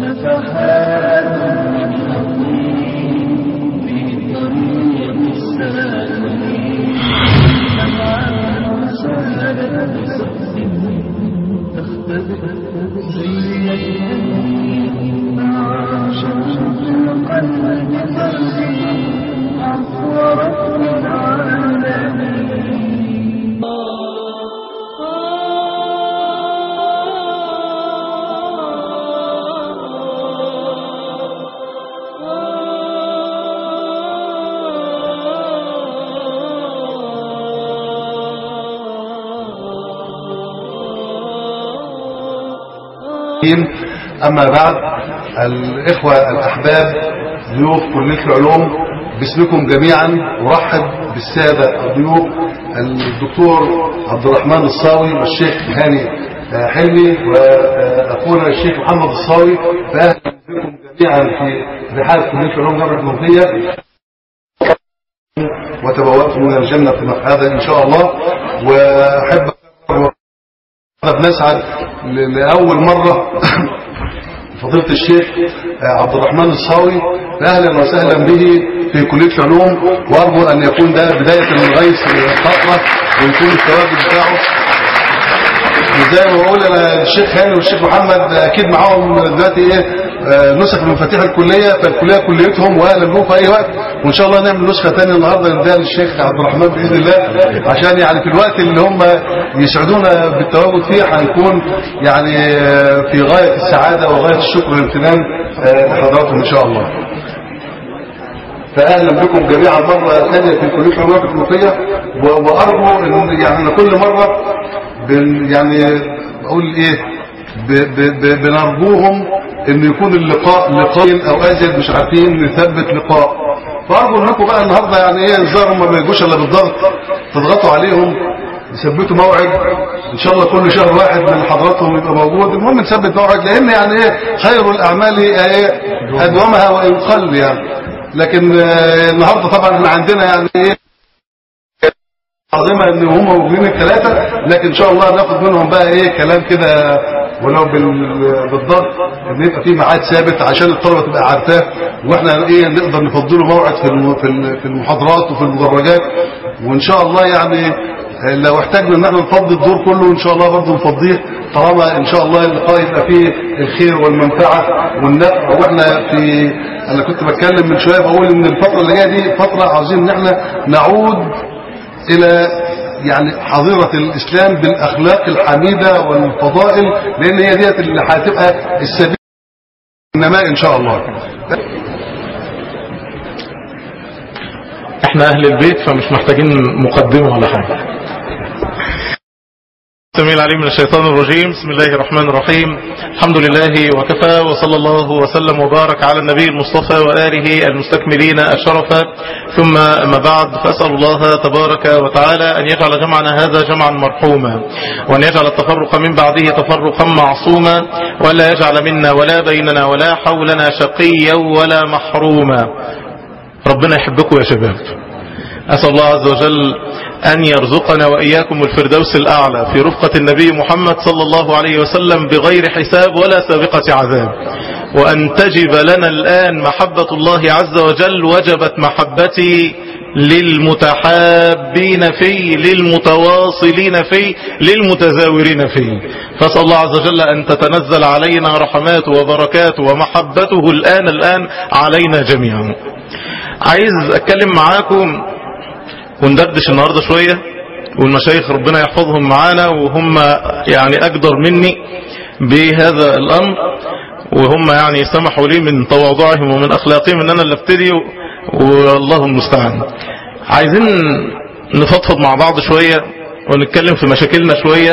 أما بعد الإخوة الأحباب ضيوف كلية العلوم باسمكم جميعا أرحب بالسادة الضيوف الدكتور عبد الرحمن الصاوي والشيخ هاني حلمي وأخونا الشيخ محمد الصاوي فأهلا بكم جميعا في رحاب كلية العلوم جامعة المنوفية وتبوأتم من الجنة في هذا إن شاء الله وأحب بنسعد لأول مرة فضيلة الشيخ عبد الرحمن الصاوي أهلا وسهلا به في كلية العلوم وأرجو أن يكون ده بداية من غيث الخطوة ويكون التواجد بتاعه زي ما بقول انا الشيخ هاني والشيخ محمد اكيد معاهم دلوقتي ايه نسخ من مفاتيح الكليه فالكليه كليتهم واهلا بهم في اي وقت وان شاء الله نعمل نسخه ثانيه النهارده نديها للشيخ عبد الرحمن باذن الله عشان يعني في الوقت اللي هم يسعدونا بالتواجد فيه هنكون يعني في غايه السعاده وغايه الشكر والامتنان لحضراتكم ان شاء الله. فاهلا بكم جميعا مره ثانيه في كليه العلوم الكليه وارجو ان يعني كل مره بن يعني اقول ايه ب ب ب بنرجوهم ان يكون اللقاء لقاء او ازيد مش عارفين نثبت لقاء فارجو انكم بقى النهارده يعني ايه الظاهر هم ما يجوش الا بالضغط تضغطوا عليهم يثبتوا موعد ان شاء الله كل شهر واحد من حضراتهم يبقى موجود المهم نثبت موعد لان يعني ايه خير الاعمال ايه ادومها وان قل يعني لكن آه النهارده طبعا احنا عندنا يعني ايه عظيمة ان هم موجودين الثلاثة لكن ان شاء الله ناخد منهم بقى ايه كلام كده ولو بالضبط ان يبقى في ميعاد ثابت عشان الطلبة تبقى عارفاه واحنا ايه نقدر نفضله موعد في في المحاضرات وفي المدرجات وان شاء الله يعني لو احتاجنا ان احنا نفضي الدور كله ان شاء الله برضه نفضيه طالما ان شاء الله اللقاء يبقى فيه الخير والمنفعة والنفع واحنا في انا كنت بتكلم من شوية بقول ان الفترة اللي جاية دي فترة عاوزين ان احنا نعود الى يعني حظيرة الاسلام بالاخلاق الحميدة والفضائل لان هي ديت اللي هتبقى السبيل النماء ان شاء الله احنا اهل البيت فمش محتاجين مقدمة ولا حاجة السميع العليم من الشيطان الرجيم بسم الله الرحمن الرحيم الحمد لله وكفى وصلى الله وسلم وبارك على النبي المصطفى وآله المستكملين الشرف ثم ما بعد فأسأل الله تبارك وتعالى أن يجعل جمعنا هذا جمعا مرحوما وأن يجعل التفرق من بعده تفرقا معصوما ولا يجعل منا ولا بيننا ولا حولنا شقيا ولا محروما ربنا يحبكم يا شباب أسأل الله عز وجل أن يرزقنا وإياكم الفردوس الأعلى في رفقة النبي محمد صلى الله عليه وسلم بغير حساب ولا سابقة عذاب وأن تجب لنا الآن محبة الله عز وجل وجبت محبتي للمتحابين فيه للمتواصلين فيه للمتزاورين فيه فاسأل الله عز وجل أن تتنزل علينا رحماته وبركاته ومحبته الآن الآن علينا جميعا عايز أتكلم معاكم وندردش النهاردة شوية والمشايخ ربنا يحفظهم معانا وهم يعني أقدر مني بهذا الأمر وهم يعني سمحوا لي من تواضعهم ومن أخلاقهم أن أنا اللي ابتدي والله المستعان عايزين نفضفض مع بعض شوية ونتكلم في مشاكلنا شوية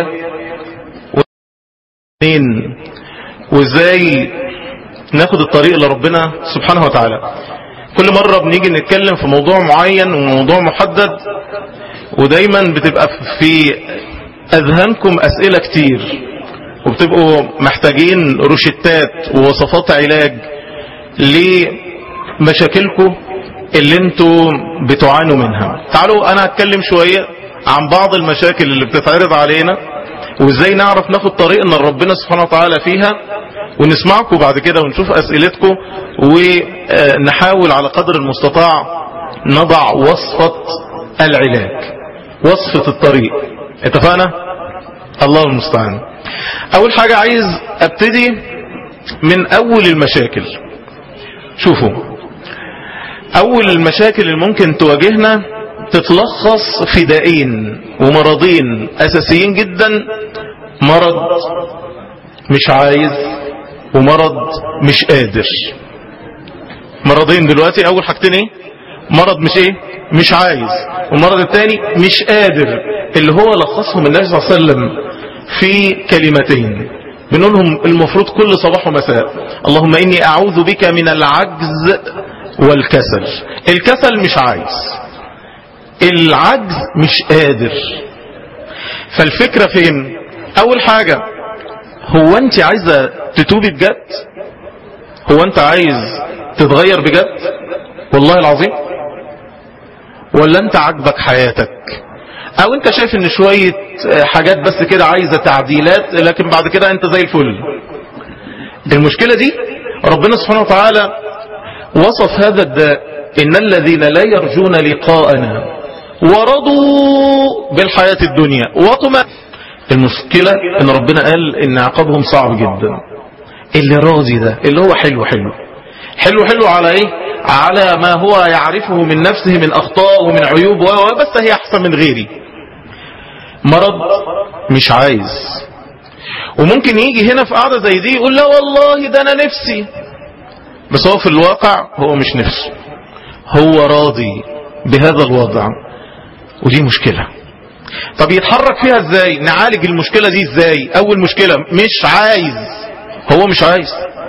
وازاي ناخد الطريق لربنا سبحانه وتعالى كل مرة بنيجي نتكلم في موضوع معين وموضوع محدد ودايما بتبقى في اذهانكم اسئلة كتير وبتبقوا محتاجين روشتات ووصفات علاج لمشاكلكم اللي انتوا بتعانوا منها تعالوا انا هتكلم شوية عن بعض المشاكل اللي بتتعرض علينا وازاي نعرف ناخد طريقنا لربنا سبحانه وتعالى فيها ونسمعكم بعد كده ونشوف أسئلتكم ونحاول على قدر المستطاع نضع وصفة العلاج وصفة الطريق اتفقنا الله المستعان اول حاجة عايز ابتدي من اول المشاكل شوفوا اول المشاكل اللي ممكن تواجهنا تتلخص في دائين ومرضين اساسيين جدا مرض مش عايز ومرض مش قادر مرضين دلوقتي اول حاجتين ايه مرض مش ايه مش عايز والمرض الثاني مش قادر اللي هو لخصهم النبي صلى الله عليه وسلم في كلمتين بنقولهم المفروض كل صباح ومساء اللهم اني اعوذ بك من العجز والكسل الكسل مش عايز العجز مش قادر فالفكرة فين اول حاجة هو انت عايزة تتوبي بجد هو انت عايز تتغير بجد والله العظيم ولا انت عاجبك حياتك او انت شايف ان شوية حاجات بس كده عايزة تعديلات لكن بعد كده انت زي الفل المشكلة دي ربنا سبحانه وتعالى وصف هذا الداء ان الذين لا يرجون لقاءنا ورضوا بالحياة الدنيا وطمأ المشكلة ان ربنا قال ان عقابهم صعب جدا اللي راضي ده اللي هو حلو حلو حلو حلو على ايه على ما هو يعرفه من نفسه من اخطاء ومن عيوب بس هي احسن من غيري مرض مش عايز وممكن يجي هنا في قعدة زي دي يقول لا والله ده انا نفسي بس هو في الواقع هو مش نفسه هو راضي بهذا الوضع ودي مشكلة طب يتحرك فيها ازاي نعالج المشكلة دي ازاي اول مشكلة مش عايز هو مش عايز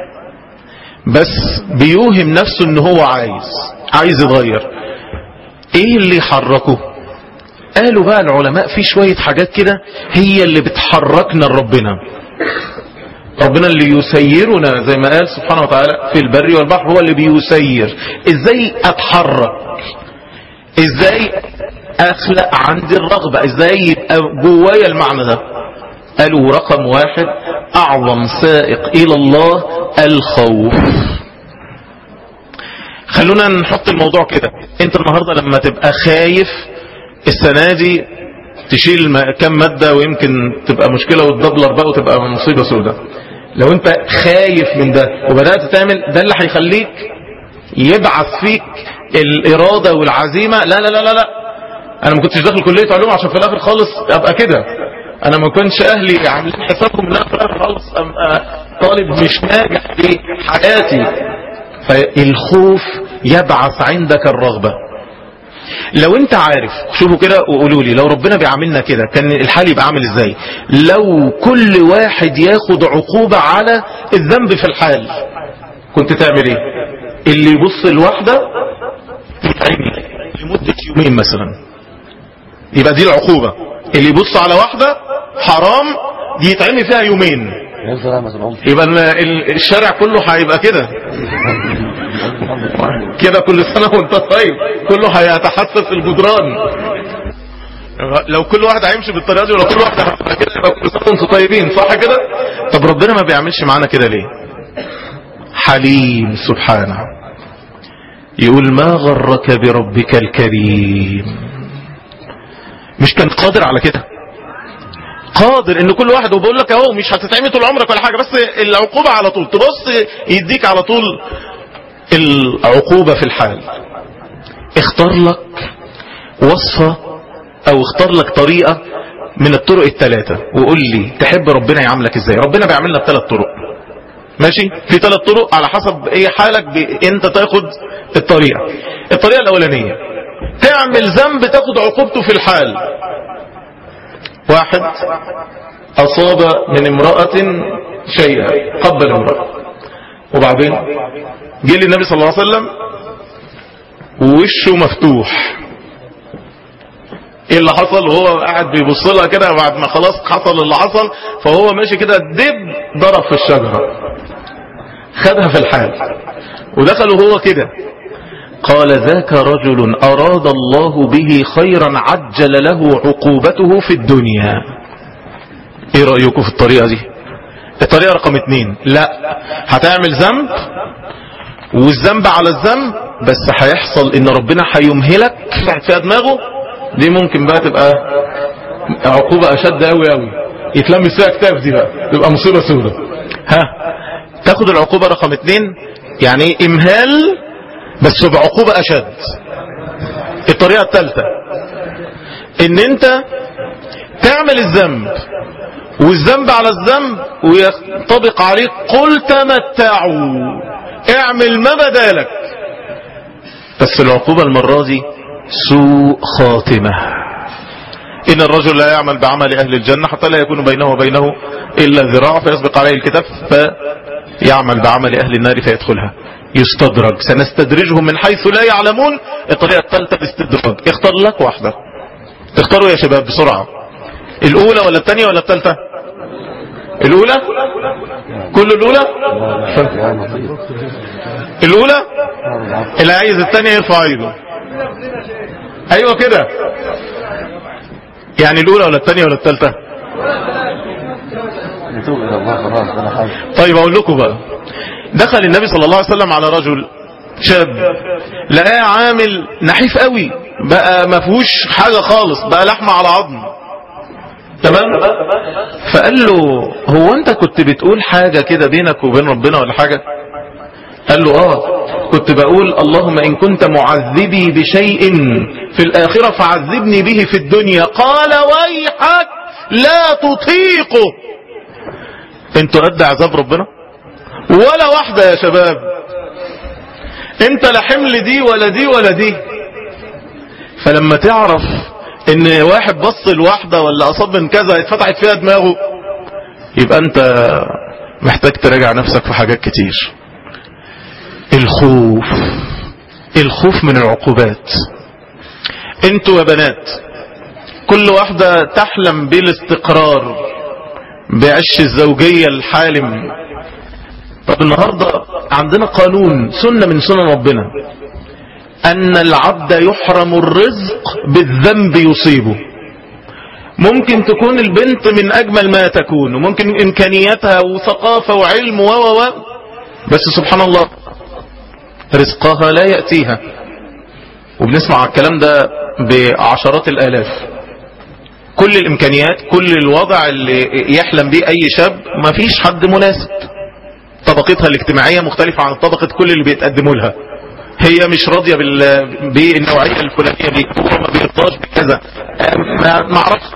بس بيوهم نفسه ان هو عايز عايز يتغير ايه اللي يحركه قالوا بقى العلماء في شوية حاجات كده هي اللي بتحركنا لربنا ربنا اللي يسيرنا زي ما قال سبحانه وتعالى في البر والبحر هو اللي بيسير ازاي اتحرك ازاي اخلق عندي الرغبة ازاي يبقى جوايا المعنى ده قالوا رقم واحد اعظم سائق الى الله الخوف خلونا نحط الموضوع كده انت النهاردة لما تبقى خايف السنة دي تشيل كم مادة ويمكن تبقى مشكلة وتدبلر بقى وتبقى مصيبة سودة لو انت خايف من ده وبدأت تعمل ده اللي هيخليك يبعث فيك الإرادة والعزيمة لا لا لا لا لا انا ما كنتش داخل كلية علوم عشان في الاخر خالص ابقى كده انا ما كنتش اهلي عاملين حسابهم ان انا في الاخر خالص ابقى طالب مش ناجح في حياتي فالخوف يبعث عندك الرغبة لو انت عارف شوفوا كده وقولوا لي لو ربنا بيعاملنا كده كان الحال يبقى عامل ازاي لو كل واحد ياخد عقوبة على الذنب في الحال كنت تعمل ايه اللي يبص الواحدة يتعمي لمدة يومين مثلا يبقى دي العقوبة اللي يبص على واحدة حرام دي يتعمي فيها يومين يبقى الشارع كله هيبقى كده كده كل سنة وانت طيب كله هيتحسس في الجدران لو كل واحد هيمشي بالطريقه دي ولا كل واحد هيبقى كده يبقى كل سنه وانتم طيبين صح كده طب ربنا ما بيعملش معانا كده ليه حليم سبحانه يقول ما غرك بربك الكريم مش كان قادر على كده قادر ان كل واحد وبقول لك اهو مش هتتعمي طول عمرك ولا حاجه بس العقوبه على طول تبص يديك على طول العقوبه في الحال اختار لك وصفه او اختار لك طريقه من الطرق الثلاثه وقول لي تحب ربنا يعاملك ازاي ربنا بيعاملنا بثلاث طرق ماشي في ثلاث طرق على حسب ايه حالك ب... انت تاخد الطريقه الطريقه الاولانيه تعمل ذنب تاخد عقوبته في الحال واحد أصاب من امرأة شيئا قبل امرأة وبعدين جه النبي صلى الله عليه وسلم ووشه مفتوح ايه اللي حصل وهو قاعد بيبص لها كده بعد ما خلاص حصل اللي حصل فهو ماشي كده دب ضرب في الشجرة خدها في الحال ودخلوا هو كده قال ذاك رجل أراد الله به خيرا عجل له عقوبته في الدنيا ايه رأيكم في الطريقة دي الطريقة رقم اتنين لا هتعمل ذنب والذنب على الذنب بس هيحصل ان ربنا هيمهلك في دماغه دي ممكن بقى تبقى عقوبة اشد قوي قوي يتلمس فيها كتاف دي بقى تبقى مصيبة سودة ها تاخد العقوبة رقم اتنين يعني ايه امهال بس بعقوبة اشد الطريقة الثالثة ان انت تعمل الذنب والذنب على الذنب وينطبق عليك قل تمتعوا اعمل ما بدالك بس العقوبة المرة دي سوء خاتمة إن الرجل لا يعمل بعمل أهل الجنة حتى لا يكون بينه وبينه إلا ذراع فيسبق عليه الكتاب فيعمل بعمل أهل النار فيدخلها يستدرج سنستدرجهم من حيث لا يعلمون الطريقة الثالثة الاستدراج اختار لك واحدة اختاروا يا شباب بسرعة الأولى ولا الثانية ولا الثالثة الأولى كل الأولى الأولى اللي عايز الثانية يرفع ايده أيوة كده يعني الأولى ولا الثانية ولا الثالثة نتوب الى الله خلاص ولا حاجه طيب أقول لكم بقى دخل النبي صلى الله عليه وسلم على رجل شاب لقاه عامل نحيف قوي بقى ما فيهوش حاجة خالص بقى لحمة على عظم تمام فقال له هو انت كنت بتقول حاجة كده بينك وبين ربنا ولا حاجة قال له اه كنت بقول اللهم ان كنت معذبي بشيء في الاخرة فعذبني به في الدنيا قال ويحك لا تطيقه انتوا قد عذاب ربنا ولا واحدة يا شباب انت لا حمل دي ولا دي ولا دي فلما تعرف ان واحد بص لواحدة ولا اصاب من كذا اتفتحت فيها دماغه يبقى انت محتاج تراجع نفسك في حاجات كتير الخوف الخوف من العقوبات انتوا يا بنات كل واحدة تحلم بالاستقرار بعش الزوجية الحالم طب النهاردة عندنا قانون سنة من سنن ربنا أن العبد يحرم الرزق بالذنب يصيبه ممكن تكون البنت من أجمل ما تكون وممكن إمكانياتها وثقافة وعلم و و و بس سبحان الله رزقها لا يأتيها وبنسمع الكلام ده بعشرات الآلاف كل الإمكانيات كل الوضع اللي يحلم به أي شاب ما فيش حد مناسب طبقتها الاجتماعية مختلفة عن طبقة كل اللي بيتقدموا لها هي مش راضية بال... بالنوعية الفلانية دي هو ما بيرضاش بكذا ما ما اعرفش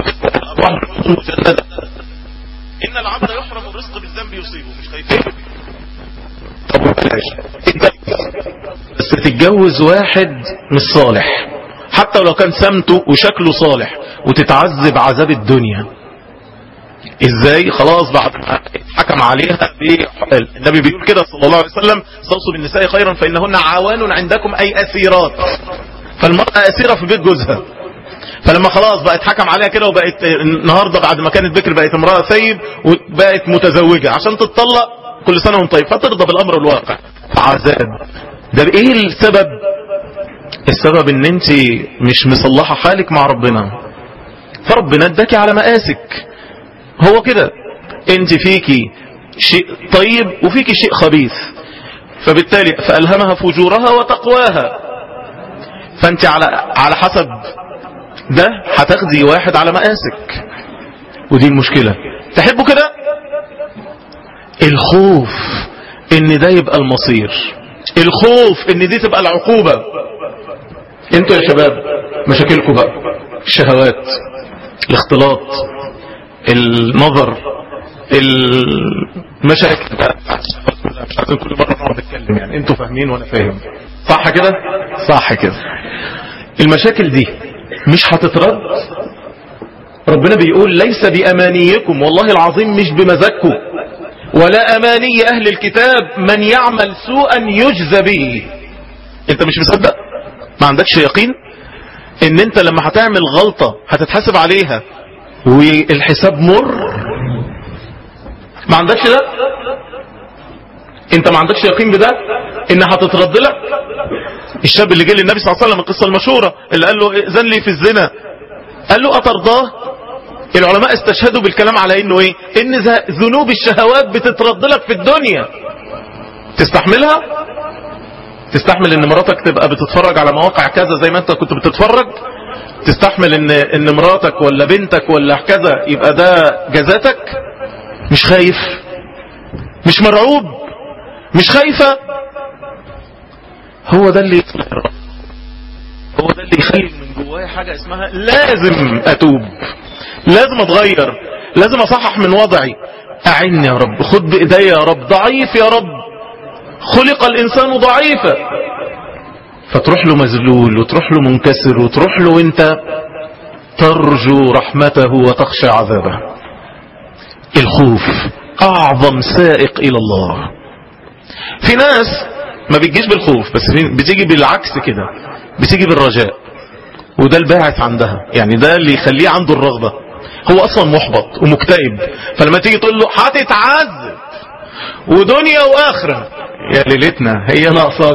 ان العبد يحرم الرزق بالذنب يصيبه مش خايفين طب بلاش بس تتجوز واحد مش صالح حتى لو كان سمته وشكله صالح وتتعذب عذاب الدنيا ازاي خلاص بعد ما حكم عليها النبي بيقول كده صلى الله عليه وسلم استوصوا بالنساء خيرا فانهن عوان عندكم اي اسيرات فالمرأة اسيرة في بيت جوزها فلما خلاص بقت حكم عليها كده وبقت النهارده بعد ما كانت بكر بقت امرأة ثيب وبقت متزوجة عشان تتطلق كل سنة وانت طيب فترضى بالامر الواقع عذاب ده ايه السبب السبب ان انت مش مصلحة حالك مع ربنا فربنا اداكي على مقاسك هو كده انت فيكي شيء طيب وفيكي شيء خبيث فبالتالي فألهمها فجورها وتقواها فانت على على حسب ده هتاخدي واحد على مقاسك ودي المشكلة تحبوا كده الخوف ان ده يبقى المصير الخوف ان دي تبقى العقوبة انتوا يا شباب مشاكلكم بقى الشهوات الاختلاط النظر المشاكل مش عايزين كل مرة نقعد نتكلم يعني انتوا فاهمين وانا فاهم صح كده صح كده المشاكل دي مش هتترد ربنا بيقول ليس بأمانيكم والله العظيم مش بمزاجكم ولا أماني أهل الكتاب من يعمل سوءا يجزى به انت مش مصدق ما عندكش يقين ان انت لما هتعمل غلطة هتتحاسب عليها والحساب مر ما عندكش ده انت ما عندكش يقين بده ان هتترد لك الشاب اللي جه للنبي صلى الله عليه وسلم القصه المشهوره اللي قال له ائذن لي في الزنا قال له اترضاه العلماء استشهدوا بالكلام على انه ايه ان ذ- ذنوب الشهوات بتترد لك في الدنيا تستحملها تستحمل ان مراتك تبقى بتتفرج على مواقع كذا زي ما انت كنت بتتفرج تستحمل ان ان مراتك ولا بنتك ولا كذا يبقى ده جزاتك مش خايف مش مرعوب مش خايفة هو ده اللي يصلح الرب هو ده اللي يخلي من جوايا حاجة اسمها لازم اتوب لازم اتغير لازم اصحح من وضعي اعني يا رب خد بايديا يا رب ضعيف يا رب خلق الانسان ضعيفا فتروح له مذلول وتروح له منكسر وتروح له وانت ترجو رحمته وتخشى عذابه الخوف اعظم سائق الى الله في ناس ما بتجيش بالخوف بس في- بتيجي بالعكس كده بتيجي بالرجاء وده الباعث عندها يعني ده اللي يخليه عنده الرغبة هو اصلا محبط ومكتئب فلما تيجي تقول له هتتعذب ودنيا واخرة يا ليلتنا هي ناقصاك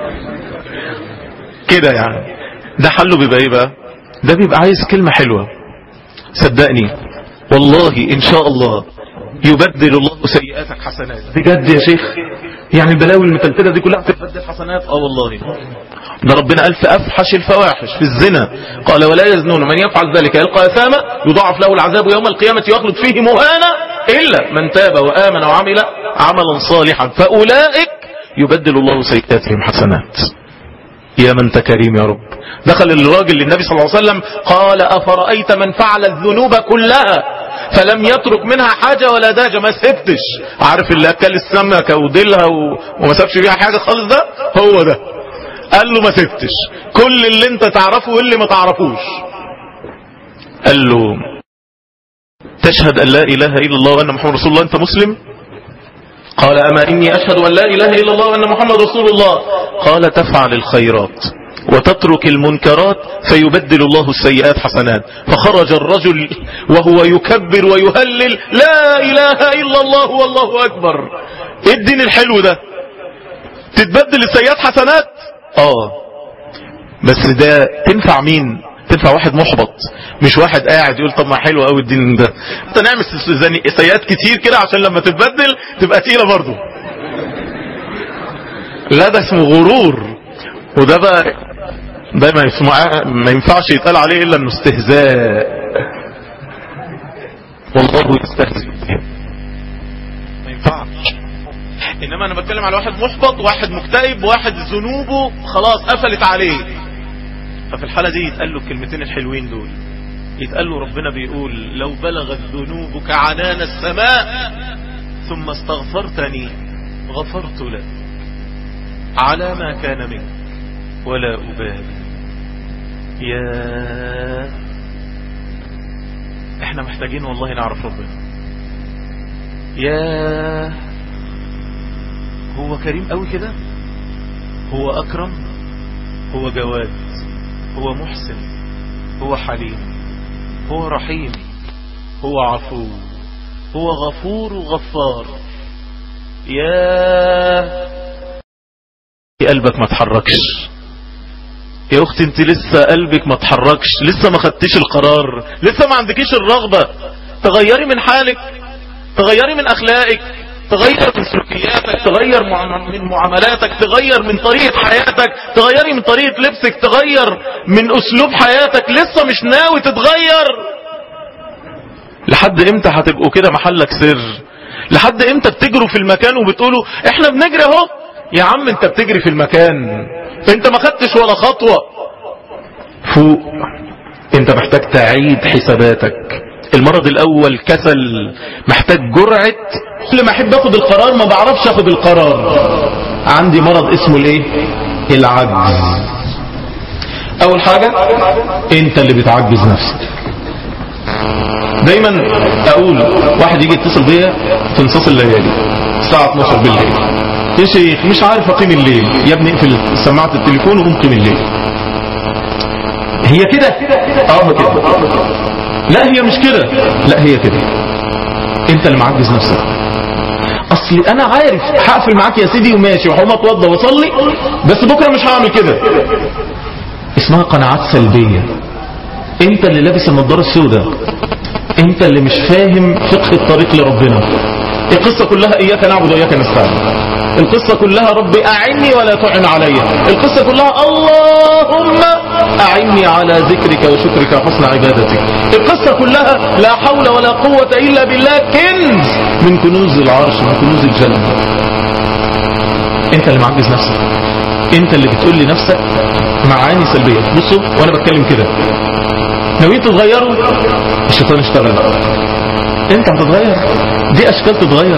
كده يعني ده حله بيبقى ايه بقى ده بيبقى عايز كلمة حلوة صدقني والله ان شاء الله يبدل الله سيئاتك حسنات بجد يا شيخ يعني البلاوي المتلتلة دي كلها تبدل حسنات اه والله ده ربنا قال في افحش الفواحش في الزنا قال ولا يزنون من يفعل ذلك يلقى اثاما يضاعف له العذاب يوم القيامة يخلد فيه مهانا الا من تاب وامن وعمل عملا صالحا فاولئك يبدل الله سيئاتهم حسنات يا من انت كريم يا رب دخل الراجل للنبي صلى الله عليه وسلم قال أفرأيت من فعل الذنوب كلها فلم يترك منها حاجة ولا داجة ما سبتش عارف اللي أكل السمكة وديلها و... وما سابش فيها حاجة خالص ده هو ده قال له ما سبتش كل اللي انت تعرفه واللي ما تعرفوش قال له تشهد أن لا إله إلا الله وأن محمد رسول الله أنت مسلم قال أما إني أشهد أن لا إله إلا الله وأن محمد رسول الله قال تفعل الخيرات وتترك المنكرات فيبدل الله السيئات حسنات فخرج الرجل وهو يكبر ويهلل لا إله إلا الله والله أكبر إيه الدين الحلو ده تتبدل السيئات حسنات آه بس ده تنفع مين تنفع واحد محبط مش واحد قاعد يقول طب ما حلو قوي الدين ده انت نعمل سيئات كتير كده عشان لما تتبدل تبقى تقيله برضه لا ده اسمه غرور وده بقى ده ما, يسمع ما ينفعش يتقال عليه الا انه استهزاء والله يستهزئ ما ينفعش انما انا بتكلم على واحد محبط واحد مكتئب واحد ذنوبه خلاص قفلت عليه ففي الحالة دي يتقال له الكلمتين الحلوين دول يتقال له ربنا بيقول لو بلغت ذنوبك عنان السماء ثم استغفرتني غفرت لك على ما كان منك ولا أبالي يا احنا محتاجين والله نعرف ربنا يا هو كريم قوي كده هو أكرم هو جواد هو محسن هو حليم هو رحيم هو عفو هو غفور غفار يا قلبك ما تحركش يا اختي انت لسه قلبك ما تحركش لسه ما خدتش القرار لسه ما عندكيش الرغبة تغيري من حالك تغيري من اخلاقك تغير من سلوكياتك تغير من معاملاتك تغير من طريقة حياتك تغيري من طريقة لبسك تغير من اسلوب حياتك لسه مش ناوي تتغير لحد امتى هتبقوا كده محلك سر لحد امتى بتجروا في المكان وبتقولوا احنا بنجري اهو يا عم انت بتجري في المكان انت ما خدتش ولا خطوة فوق انت محتاج تعيد حساباتك المرض الاول كسل محتاج جرعة كل ما احب اخد القرار ما بعرفش اخد القرار عندي مرض اسمه الايه العجز اول حاجة انت اللي بتعجز نفسك دايما اقول واحد يجي يتصل بيا في نصاص الليالي الساعة 12 بالليل يا شيخ مش عارف اقيم الليل يا ابني اقفل سماعة التليفون وقوم قيم الليل هي كده اه كده لا هي مش كده لا هي كده انت اللي معجز نفسك اصلي انا عارف هقفل معاك يا سيدي وماشي وهقوم اتوضى واصلي بس بكره مش هعمل كده اسمها قناعات سلبيه انت اللي لابس النضاره السوداء انت اللي مش فاهم فقه الطريق لربنا القصة كلها اياك نعبد واياك نستعين القصة كلها ربي اعني ولا تعن علي القصة كلها اللهم اعني على ذكرك وشكرك وحسن عبادتك القصة كلها لا حول ولا قوة الا بالله كنز من كنوز العرش من كنوز الجنة انت اللي معجز نفسك انت اللي بتقول لنفسك معاني سلبية بصوا وانا بتكلم كده ناويين تتغيروا الشيطان اشتغل انت هتتغير دي اشكال تتغير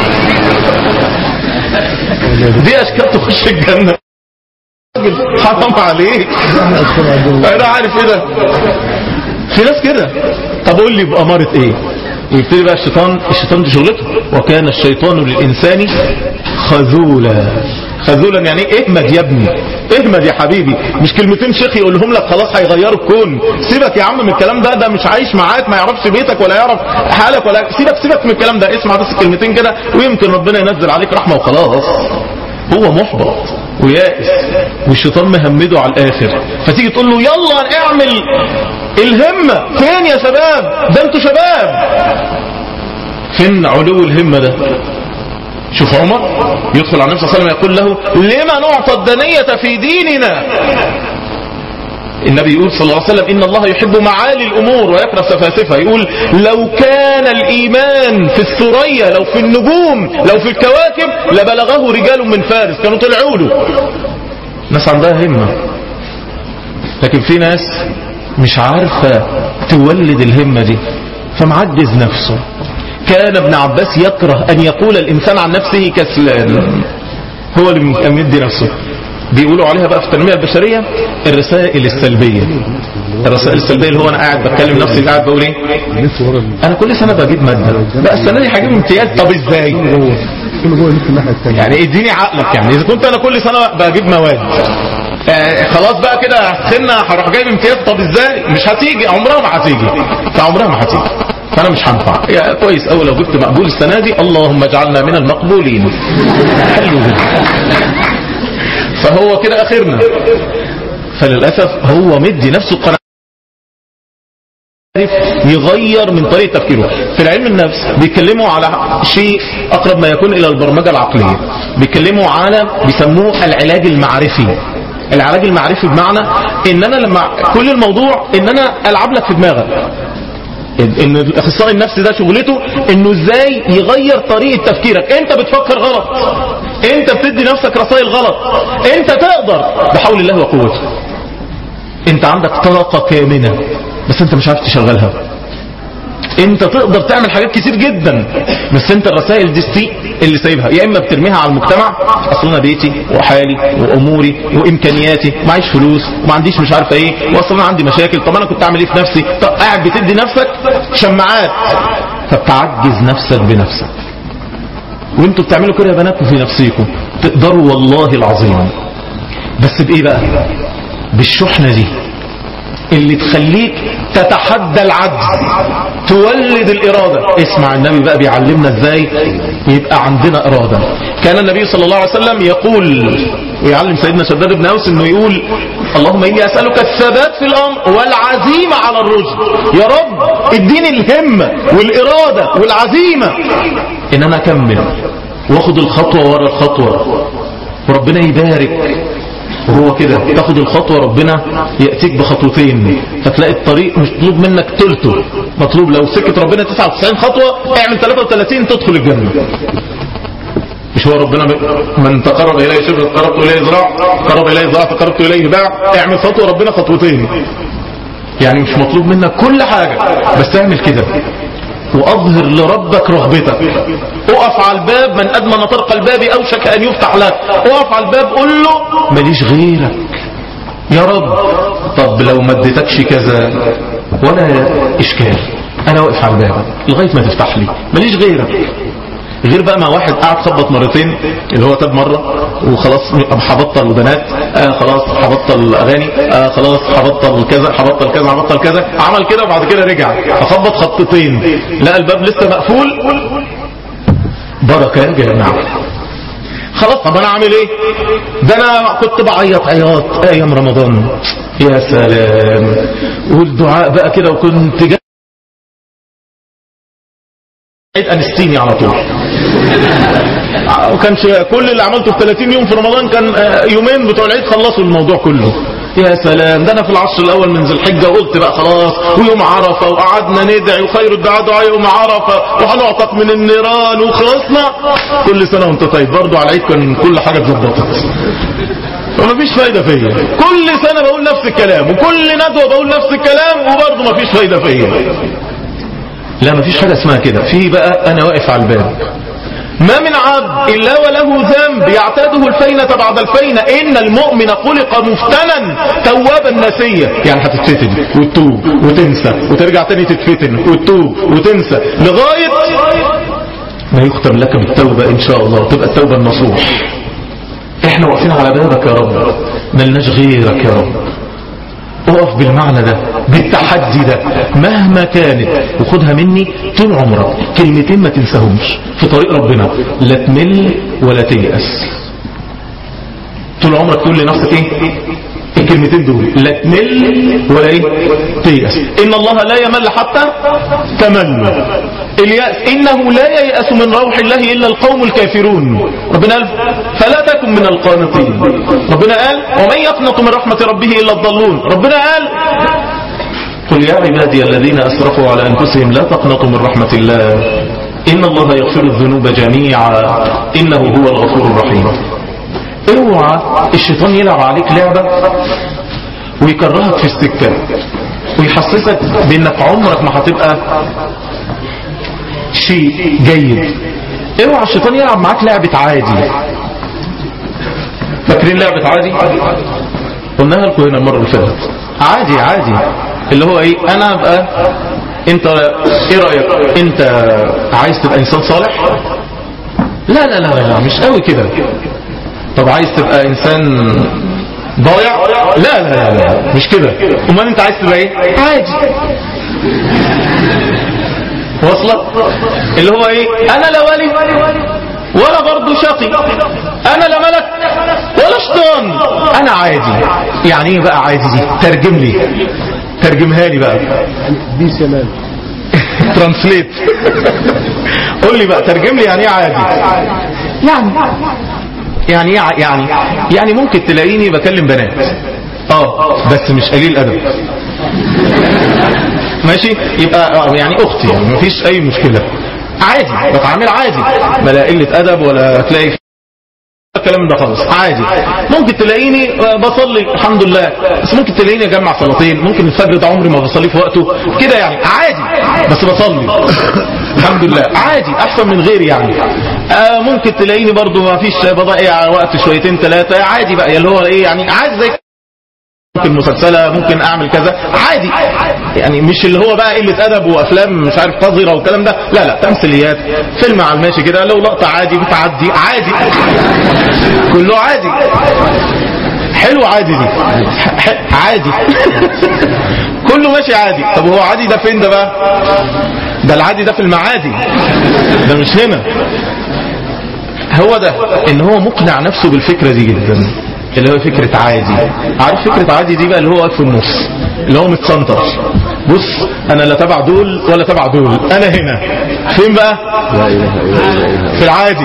دي اشكال تخش الجنة حرام عليك انا عارف ايه ده في ناس كده طب قول لي بأمارة ايه ويبتدي بقى الشيطان الشيطان دي شغلته وكان الشيطان للإنسان خذولا خذولا يعني ايه اهمد يا ابني اهمد يا حبيبي مش كلمتين شيخ يقولهم لك خلاص هيغيروا الكون سيبك يا عم من الكلام ده ده مش عايش معاك ما يعرفش بيتك ولا يعرف حالك ولا سيبك سيبك من الكلام ده اسمع بس الكلمتين كده ويمكن ربنا ينزل عليك رحمة وخلاص هو محبط ويائس والشيطان مهمده على الاخر فتيجي تقول له يلا اعمل الهمة فين يا شباب ده انتوا شباب فين علو الهمة ده شوف عمر يدخل على النبي صلى الله عليه وسلم يقول له لما نعطى الدنية في ديننا النبي يقول صلى الله عليه وسلم إن الله يحب معالي الأمور ويكره سفاسفها يقول لو كان الإيمان في الثريا لو في النجوم لو في الكواكب لبلغه رجال من فارس كانوا طلعوا له ناس عندها همة لكن في ناس مش عارفة تولد الهمة دي فمعجز نفسه كان ابن عباس يكره أن يقول الإنسان عن نفسه كسلان هو اللي مدي نفسه بيقولوا عليها بقى في التنمية البشرية الرسائل السلبية الرسائل السلبية اللي هو أنا قاعد بتكلم نفسي قاعد بقول إيه أنا كل سنة بجيب مادة بقى السنة دي هجيب امتياز طب إزاي يعني اديني عقلك يعني إذا كنت أنا كل سنة بجيب مواد آه خلاص بقى كده سنة هروح جايب امتياز طب ازاي مش هتيجي عمرها ما هتيجي عمرها ما هتيجي فانا مش هنفع يا كويس اول لو جبت مقبول السنة دي اللهم اجعلنا من المقبولين حلو جدا فهو كده اخرنا فللأسف هو مدي نفسه قناعة يغير من طريقة تفكيره في العلم النفس بيتكلموا على شيء أقرب ما يكون إلى البرمجة العقلية بيتكلموا على بيسموه العلاج المعرفي العلاج المعرفي بمعنى ان انا لما كل الموضوع ان انا العب لك في دماغك ان الاخصائي النفسي ده شغلته انه ازاي يغير طريقة تفكيرك انت بتفكر غلط انت بتدي نفسك رسائل غلط انت تقدر بحول الله وقوته انت عندك طاقة كامنة بس انت مش عارف تشغلها انت تقدر تعمل حاجات كتير جدا بس انت الرسائل دي ستي اللي سايبها يا اما بترميها على المجتمع اصل انا بيتي وحالي واموري وامكانياتي معيش فلوس وما عنديش مش عارفه ايه واصل انا عندي مشاكل طب انا كنت اعمل ايه في نفسي طب قاعد بتدي نفسك شماعات فبتعجز نفسك بنفسك وانتوا بتعملوا كده يا بنات في نفسيكم تقدروا والله العظيم بس بايه بقى بالشحنه دي اللي تخليك تتحدى العجز تولد الإرادة اسمع النبي بقى بيعلمنا ازاي يبقى عندنا إرادة كان النبي صلى الله عليه وسلم يقول ويعلم سيدنا شداد بن أوس انه يقول اللهم إني أسألك الثبات في الأمر والعزيمة على الرشد يا رب اديني الهمة والإرادة والعزيمة ان انا اكمل واخد الخطوة ورا الخطوة وربنا يبارك وهو كده تاخد الخطوة ربنا يأتيك بخطوتين فتلاقي الطريق مش مطلوب منك تلته مطلوب لو سكت ربنا 99 خطوة اعمل 33 تدخل الجنة مش هو ربنا من تقرب إليه شبر تقربت إليه ذراع تقرب إليه ذراع تقربت إليه باع اعمل خطوة ربنا خطوتين يعني مش مطلوب منك كل حاجة بس اعمل كده وأظهر لربك رغبتك اقف على الباب من أدمن طرق الباب أوشك أن يفتح لك اقف على الباب قل له ماليش غيرك يا رب طب لو ما اديتكش كذا ولا إشكال أنا واقف على الباب لغاية ما تفتح لي ماليش غيرك غير بقى ما واحد قاعد خبط مرتين اللي هو تاب مرة وخلاص هبطل بنات آه خلاص هبطل اغاني آه خلاص هبطل كذا هبطل كذا هبطل كذا عمل كده وبعد كده رجع فخبط خطتين لقى الباب لسه مقفول بركة يا جماعة خلاص طب انا اعمل ايه ده انا كنت بعيط عياط ايام رمضان يا سلام والدعاء بقى كده وكنت انستيني على طول وكانش كل اللي عملته في 30 يوم في رمضان كان آه، يومين بتوع العيد خلصوا الموضوع كله يا سلام ده انا في العشر الاول من ذي الحجه قلت بقى خلاص ويوم عرفه وقعدنا ندعي وخير الدعاء دعاء يوم عرفه وهنعتق من النيران وخلصنا كل سنه وانت طيب برضه على العيد كان كل حاجه اتظبطت ومفيش فايدة فيا كل سنة بقول نفس الكلام وكل ندوة بقول نفس الكلام وبرضه مفيش فايدة فيا لا مفيش حاجة اسمها كده في بقى انا واقف على الباب ما من عبد إلا وله ذنب يعتاده الفينة بعد الفينة إن المؤمن خلق مفتنا توابا نسيا يعني هتتفتن وتتوب وتنسى وترجع تاني تتفتن وتتوب وتنسى لغاية ما يختم لك بالتوبة إن شاء الله تبقى التوبة النصوح احنا واقفين على بابك يا رب ملناش غيرك يا رب اقف بالمعنى ده بالتحدي ده مهما كانت وخدها مني طول عمرك كلمتين ما تنساهمش في طريق ربنا لا تمل ولا تيأس طول عمرك تقول لنفسك ايه الكلمتين دول لا تمل ولا ايه تيأس ان الله لا يمل حتى تمل اليأس انه لا ييأس من روح الله الا القوم الكافرون ربنا قال فلا تكن من القانطين ربنا قال ومن يقنط من رحمة ربه الا الضالون ربنا قال قل يا عبادي الذين اسرفوا على انفسهم لا تقنطوا من رحمة الله ان الله يغفر الذنوب جميعا انه هو الغفور الرحيم اوعى الشيطان يلعب عليك لعبة ويكرهك في السكة ويحسسك بانك عمرك ما هتبقى شيء جيد اوعى الشيطان يلعب معاك لعبة عادي فاكرين لعبة عادي قلناها لكم هنا المرة اللي فاتت عادي عادي اللي هو ايه انا ابقى انت ايه رأيك انت عايز تبقى انسان صالح لا لا لا لا مش قوي كده طب عايز تبقى انسان ضايع لا لا لا, لا مش كده امال انت عايز تبقى ايه عادي واصله اللي هو ايه انا لا ولي ولا برضه شقي انا لا ملك ولا شيطان انا عادي يعني ايه بقى عادي دي ترجم لي ترجمها لي بقى دي سلام ترانسليت قول لي بقى ترجم لي يعني ايه عادي يعني يعني ايه ع- يعني يعني ممكن تلاقيني بكلم بنات اه بس مش قليل ادب ماشي يبقى آه، يعني اختي يعني مفيش اي مشكله عادي بتعامل عادي بلا قله ادب ولا تلاقي الكلام ده خالص عادي ممكن تلاقيني بصلي الحمد لله بس ممكن تلاقيني اجمع صلاتين ممكن الفجر ده عمري ما بصلي في وقته كده يعني عادي بس بصلي الحمد لله عادي احسن من غيري يعني آه ممكن تلاقيني برضو ما فيش بضيع وقت شويتين ثلاثه عادي بقى اللي هو ايه يعني عادي زي ممكن مسلسلة ممكن اعمل كذا عادي يعني مش اللي هو بقى قلة ادب وافلام مش عارف قذرة والكلام ده لا لا تمثيليات فيلم على الماشي كده لو لقطة عادي بتعدي عادي كله عادي حلو عادي دي ح- عادي كله ماشي عادي طب هو عادي ده فين ده بقى ده العادي ده في المعادي ده مش هنا هو ده ان هو مقنع نفسه بالفكرة دي جدا اللي هو فكرة عادي عارف فكرة عادي دي بقى اللي هو واقف في النص اللي هو متسنطر بص انا لا تبع دول ولا تبع دول انا هنا فين بقى لا اله الا الله في العادي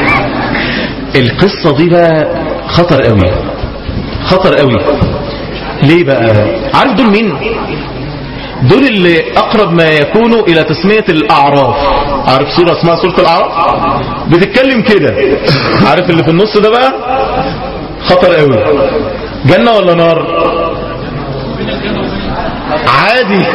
القصة دي بقى خطر قوي خطر قوي ليه بقى عارف دول مين دول اللي اقرب ما يكونوا الى تسمية الاعراف عارف سورة اسمها سورة الاعراف بتتكلم كده عارف اللي في النص ده بقى خطر قوي جنة ولا نار عادي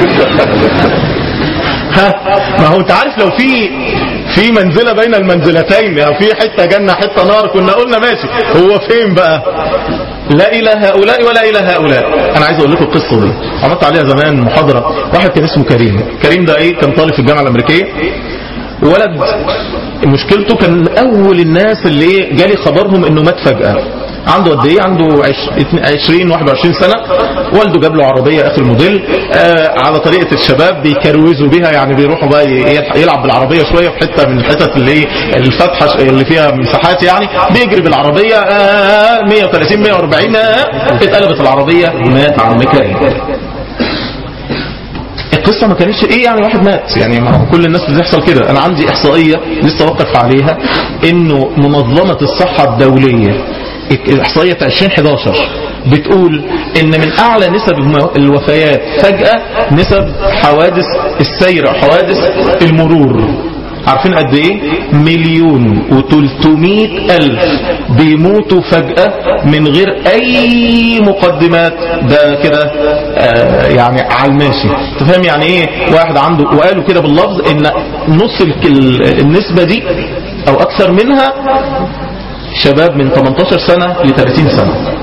ها ما هو انت عارف لو في في منزلة بين المنزلتين او في حتة جنة حتة نار كنا قلنا ماشي هو فين بقى لا إلى هؤلاء ولا إلى هؤلاء أنا عايز أقول لكم القصة دي عملت عليها زمان محاضرة واحد كان اسمه كريم كريم ده إيه كان طالب في الجامعة الأمريكية ولد مشكلته كان من أول الناس اللي إيه جالي خبرهم إنه مات فجأة عنده قد ايه عنده عش- 20 21 سنة والده جاب له عربية اخر موديل آه على طريقة الشباب بيكروزوا بيها يعني بيروحوا بقى ي- يلعب بالعربية شوية في حتة من الحتت اللي ايه الفتحة ش- اللي فيها مساحات يعني بيجري بالعربية آه 130 140 آه اتقلبت العربية مات عم كريم القصة ما كانتش ايه يعني واحد مات يعني ما هو كل الناس بتحصل كده انا عندي احصائية لسه وقف عليها انه منظمة الصحة الدولية الاحصائية 2011 بتقول ان من اعلى نسب الوفيات فجأة نسب حوادث السير او حوادث المرور عارفين قد ايه مليون وتلتمائة الف بيموتوا فجأة من غير اي مقدمات ده كده آه يعني على الماشي تفهم يعني ايه واحد عنده وقالوا كده باللفظ ان نص ال- النسبة دي او اكثر منها شباب من 18 سنة ل 30 سنة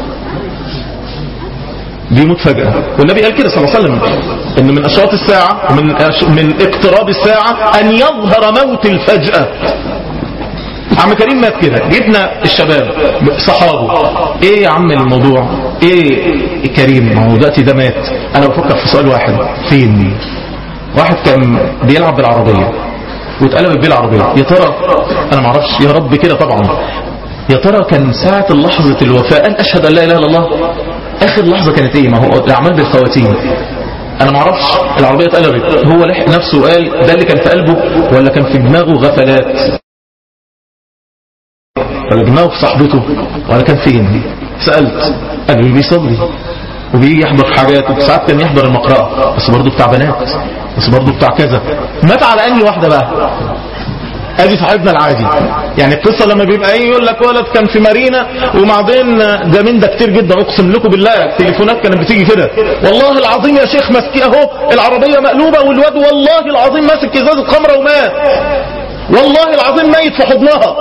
بيموت فجأة والنبي قال كده صلى الله عليه وسلم ان من اشراط الساعة ومن من اقتراب الساعة ان يظهر موت الفجأة عم كريم مات كده جبنا الشباب صحابه ايه يا عم الموضوع ايه كريم ما هو دلوقتي ده مات انا بفكر في سؤال واحد فين واحد كان بيلعب بالعربية واتقلبت بيه العربية يا ترى انا معرفش يا رب كده طبعا يا ترى كان ساعة لحظة الوفاة قال اشهد ان لا اله الا الله اخر لحظة كانت ايه ما هو الاعمال بالخواتيم انا معرفش العربية اتقلبت هو لحق نفسه وقال ده اللي كان في قلبه ولا كان في دماغه غفلات ولا دماغه في صاحبته ولا كان فين سألت قال لي بيصلي وبيجي يحضر حاجات وساعات كان يحضر المقرأة بس برضه بتاع بنات بس برضه بتاع كذا مات على انهي واحدة بقى ادي صاحبنا العادي يعني القصة لما بيبقى ايه يقول لك ولد كان في مارينا وبعدين ده من ده كتير جدا اقسم لكم بالله التليفونات كانت بتيجي كده والله العظيم يا شيخ ماسكيه اهو العربية مقلوبة والواد والله العظيم ماسك ازازة خمرة ومات والله العظيم ميت في حضنها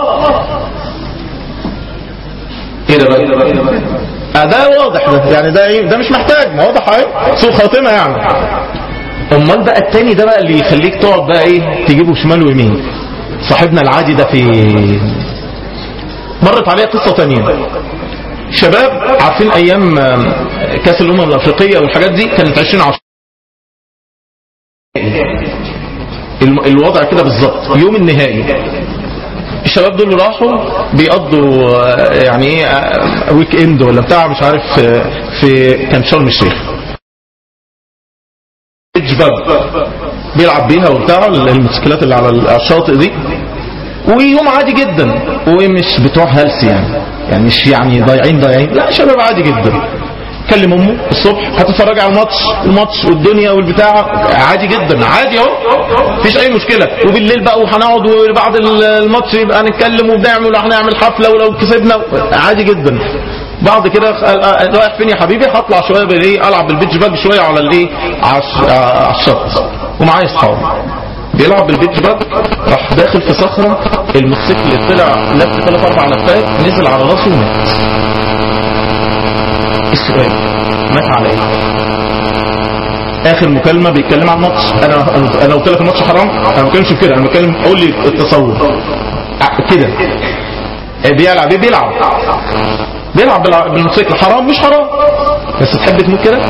ايه ده بقى آه ده واضح ده يعني ده ايه ده مش محتاج ما واضح اهي سوء خاتمه يعني امال بقى التاني ده بقى اللي يخليك تقعد بقى ايه تجيبه شمال ويمين صاحبنا العادي ده في مرت عليه قصة تانية شباب عارفين ايام كاس الامم الافريقية والحاجات دي كانت 20 عشر الوضع كده بالظبط يوم النهائي الشباب دول راحوا بيقضوا يعني ايه ويك اند ولا بتاع مش عارف في كان شرم الشيخ باب بيلعب بيها وبتاع الموتوسيكلات اللي على الشاطئ دي ويوم عادي جدا ومش بتوع هلس يعني يعني مش يعني ضايعين ضايعين لا شباب عادي جدا كلم امه الصبح هتتفرج على الماتش الماتش والدنيا والبتاع عادي جدا عادي اهو مفيش اي مشكله وبالليل بقى وهنقعد وبعد الماتش يبقى نتكلم وبنعمل وهنعمل حفله ولو كسبنا عادي جدا بعد كده رايح فين يا حبيبي هطلع شويه بالايه العب بالبيتش باج شويه على الايه على الشط ومعايا اصحابي بيلعب بالبيتش باج راح داخل في صخره الموتوسيكل طلع لف ثلاث اربع لفات نزل على راسه ومات السؤال مات على ايه اخر مكالمة بيتكلم عن الماتش انا انا قلت لك الماتش حرام انا ما بتكلمش في كده انا بتكلم قول لي التصور كده بيلعب ايه بيلعب بيلعب بالموتوسيكل حرام مش حرام بس تحب تموت كده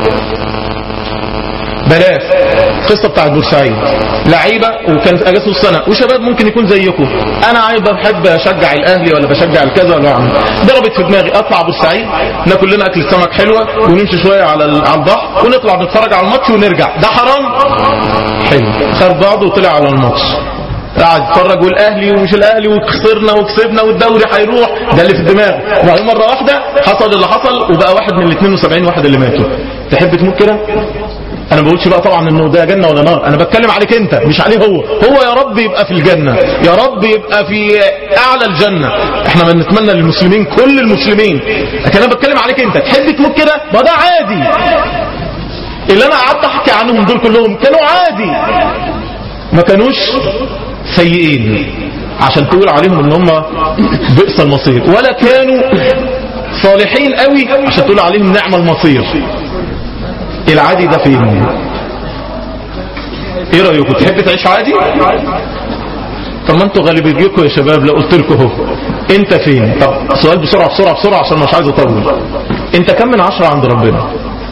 بلاش قصة بتاعت بورسعيد لعيبة وكانت اجازة السنة وشباب ممكن يكون زيكم انا عايز بحب اشجع الاهلي ولا بشجع الكذا ولا اعمل ضربت في دماغي اطلع بورسعيد ناكل لنا اكل سمك حلوة ونمشي شوية على على البحر ونطلع نتفرج على الماتش ونرجع ده حرام حلو خد بعضه وطلع على الماتش قاعد يتفرج والاهلي ومش الاهلي وخسرنا وكسبنا والدوري هيروح ده اللي في الدماغ وبعدين مره واحده حصل اللي حصل وبقى واحد من ال 72 واحد اللي ماتوا تحب تموت كده انا ما بقولش بقى طبعا انه ده جنه ولا نار انا بتكلم عليك انت مش عليه هو هو يا رب يبقى في الجنه يا رب يبقى في اعلى الجنه احنا بنتمنى للمسلمين كل المسلمين لكن انا بتكلم عليك انت تحب تموت كده ما ده عادي اللي انا قعدت احكي عنهم دول كلهم كانوا عادي ما كانوش سيئين عشان تقول عليهم ان هم بئس المصير ولا كانوا صالحين قوي عشان تقول عليهم نعم المصير العادي ده فين ايه رايكم تحب تعيش عادي طب ما انتوا غالبيتكم يا شباب لو قلت لكم اهو انت فين طب سؤال بسرعه بسرعه بسرعه عشان مش عايز اطول انت كم من عشرة عند ربنا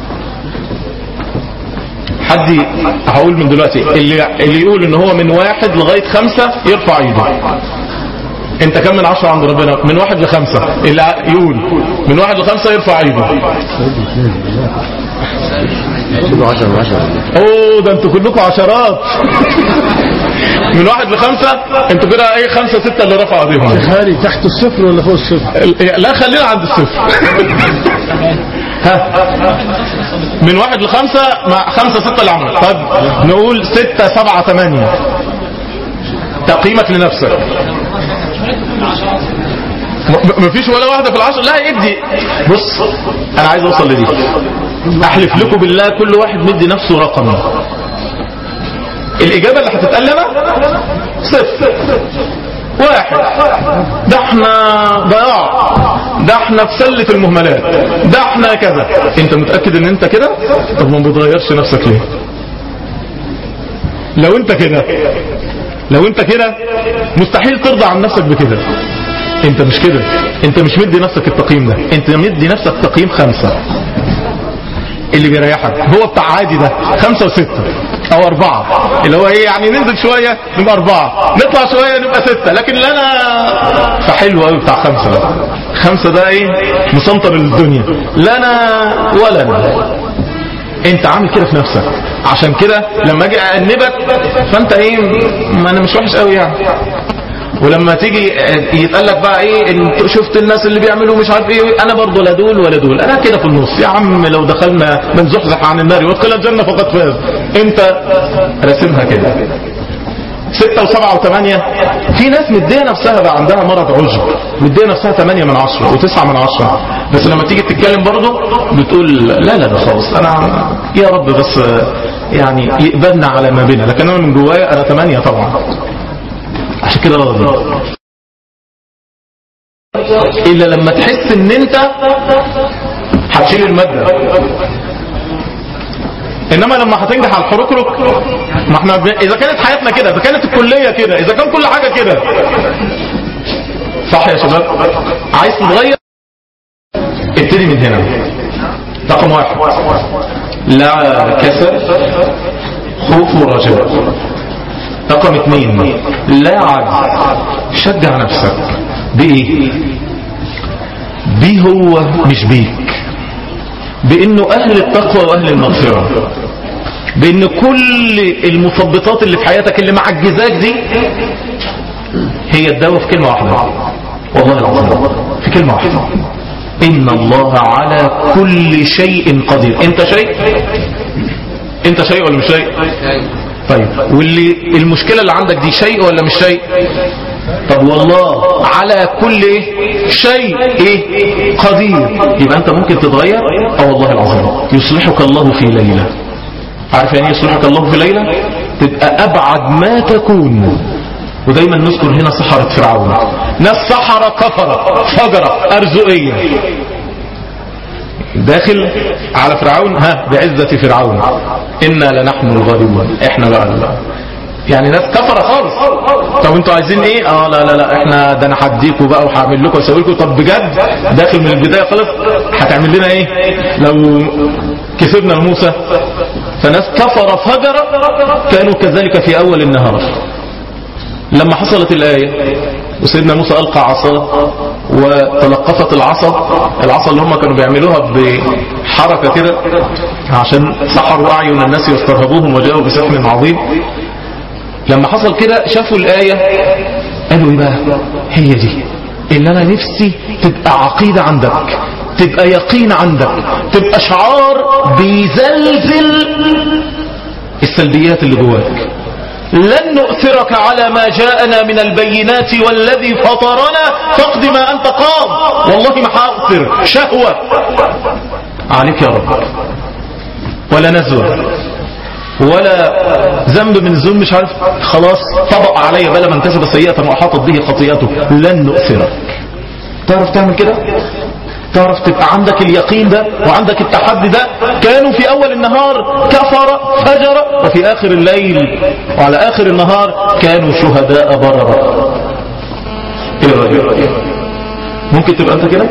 حد هقول من دلوقتي اللي اللي يقول ان هو من واحد لغايه خمسة يرفع ايده انت كم من عشرة عند ربنا من واحد لخمسة اللي يقول من واحد لخمسة يرفع ايده كله 10 من 10 اوه ده انتوا كلكم عشرات من واحد لخمسة انتوا كده ايه خمسة ستة اللي رفعوا ايديهم خالي تحت الصفر ولا فوق الصفر لا خلينا عند الصفر ها من واحد لخمسة مع خمسة ستة اللي عملوا طب نقول ستة سبعة ثمانية تقييمك لنفسك م- مفيش ولا واحدة في العشر لا ادي بص انا عايز اوصل لدي احلف لكم بالله كل واحد مدي نفسه رقم الاجابة اللي هتتقال لنا صفر واحد ده احنا ضياع ده احنا في سلة المهملات ده احنا كذا انت متأكد ان انت كده طب ما بتغيرش نفسك ليه لو انت كده لو انت كده مستحيل ترضى عن نفسك بكده انت مش كده انت مش مدي نفسك التقييم ده انت مدي نفسك تقييم خمسة اللي بيريحك هو بتاع عادي ده خمسة وستة او اربعة اللي هو ايه يعني ننزل شوية نبقى اربعة نطلع شوية نبقى ستة لكن لنا فحلو قوي بتاع خمسة ده خمسة ده ايه مسنطر الدنيا لنا ولنا انت عامل كده في نفسك عشان كده لما اجي اأنبك فانت ايه ما انا مش وحش قوي يعني ولما تيجي يتقال لك بقى ايه انت شفت الناس اللي بيعملوا مش عارف ايه انا برضه لا دول ولا دول انا كده في النص يا عم لو دخلنا من زحزح عن النار وادخل الجنه فقد فاز انت راسمها كده ستة وسبعة وثمانية في ناس مدية نفسها بقى عندها مرض عجب مدية نفسها ثمانية من عشرة وتسعة من عشرة بس لما تيجي تتكلم برضه بتقول لا لا ده خالص انا يا رب بس يعني يقبلنا على ما بينا لكن انا من جوايا انا ثمانية طبعا عشان كده راضي الا لما تحس ان انت هتشيل المادة انما لما هتنجح على الحركرك ما احنا ب... اذا كانت حياتنا كده اذا كانت الكلية كده اذا كان كل حاجة كده صح يا شباب عايز تتغير ابتدي من هنا رقم واحد لا كسل خوف ورجاء رقم اثنين لا عجز شجع نفسك بايه بيه هو مش بيك بانه اهل التقوى واهل المغفرة بان كل المثبطات اللي في حياتك اللي معجزاك دي هي الدواء في كلمة واحدة والله العظيم في كلمة واحدة ان الله على كل شيء قدير انت شيء انت شيء ولا مش شيء طيب واللي المشكلة اللي عندك دي شيء ولا مش شيء طب والله على كل شيء ايه قدير يبقى انت ممكن تتغير اه والله العظيم يصلحك الله في ليلة عارف يعني يصلحك الله في ليلة تبقى ابعد ما تكون ودايما نذكر هنا سحرة فرعون ناس سحرة كفرة فجرة ارزقية داخل على فرعون ها بعزة فرعون إنا لنحن الغالبون احنا بقى يعني ناس كفرة خالص طب انتوا عايزين ايه اه لا لا لا احنا ده انا هديكوا بقى وهعمل لكم واسوي لكم طب بجد داخل من البداية خالص هتعمل لنا ايه لو كسبنا موسى فناس كفر فجر كانوا كذلك في اول النهار لما حصلت الآية وسيدنا موسى ألقى عصاه وتلقفت العصا العصا اللي هم كانوا بيعملوها بحركة كده عشان سحروا أعين الناس يسترهبوهم وجاءوا بسحر عظيم لما حصل كده شافوا الآية قالوا ايه بقى هي دي اللي انا نفسي تبقى عقيدة عندك تبقى يقين عندك تبقى شعار بيزلزل السلبيات اللي جواك لن نؤثرك على ما جاءنا من البينات والذي فطرنا فاقد ما أنت قاض والله ما هأثر شهوة عليك يا رب ولا نزوة ولا ذنب من الذنوب مش عارف خلاص طبق علي بلا من كسب سيئة وأحاطت به خطيئته لن نؤثرك تعرف تعمل كده تعرف تبقى عندك اليقين ده وعندك التحدي ده كانوا في أول النهار كفر فجر وفي آخر الليل وعلى آخر النهار كانوا شهداء بررة إيه رأيك ممكن تبقى أنت كده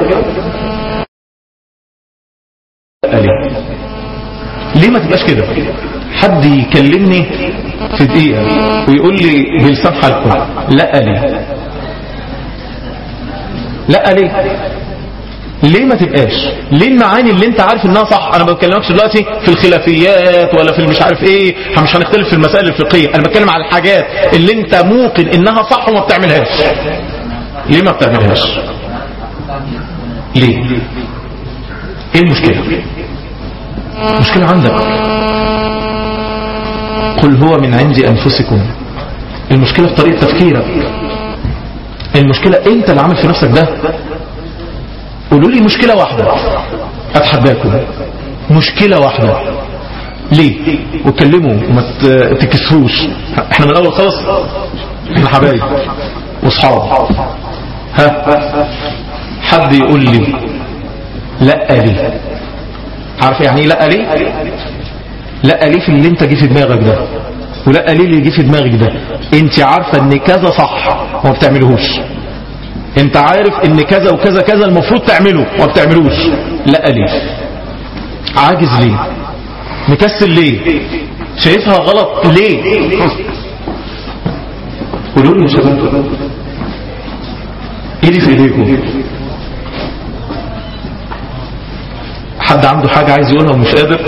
ليه ليه ما تبقاش كده حد يكلمني في دقيقة ويقول لي بلسان حالكم لا ليه لا ليه ليه ما تبقاش ليه المعاني اللي انت عارف انها صح انا ما بتكلمكش دلوقتي في الخلافيات ولا في مش عارف ايه احنا مش هنختلف في المسائل الفقهيه انا بتكلم على الحاجات اللي انت موقن انها صح وما بتعملهاش ليه ما بتعملهاش ليه ايه المشكله المشكله عندك قل هو من عند انفسكم المشكله في طريقه تفكيرك المشكله انت اللي عامل في نفسك ده قولوا لي مشكلة واحدة أتحداكم مشكلة واحدة ليه واتكلموا وما ت- تكسفوش احنا من الأول خالص احنا حبايب واصحاب ها حد يقول لي لا لي عارف يعني ايه لا لي لا لي في اللي انت جه في دماغك ده ولا لي اللي جه في دماغك ده انت عارفة ان كذا صح وما بتعملهوش انت عارف ان كذا وكذا كذا المفروض تعمله وما بتعملوش لا ليه عاجز ليه مكسل ليه شايفها غلط ليه قولوا لي يا شباب ايه اللي في ايديكم حد عنده حاجة عايز يقولها ومش قادر